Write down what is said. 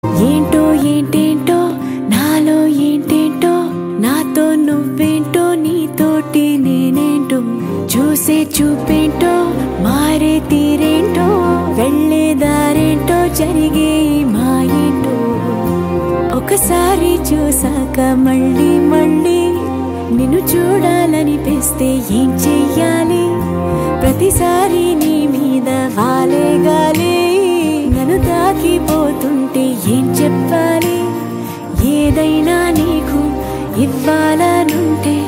ఏంటో ఏంటేంటో నాలో ఏంటేంటో నాతో నువ్వేంటో నీతోటి నేనేంటో చూసే చూపేంటో మారే తీరేంటో వెళ్ళే దారేంటో జరిగే ఈ మాయేంటో ఒకసారి చూసాక మళ్ళీ మళ్ళీ నిన్ను చూడాలనిపిస్తే ఏం చెయ్యాలి ప్రతిసారి నీ మీద వాలే గాలి నన్ను తాకిపోతుంటే ఏం చెప్పాలి ఏదైనా నీకు ఇవ్వాలనుంటే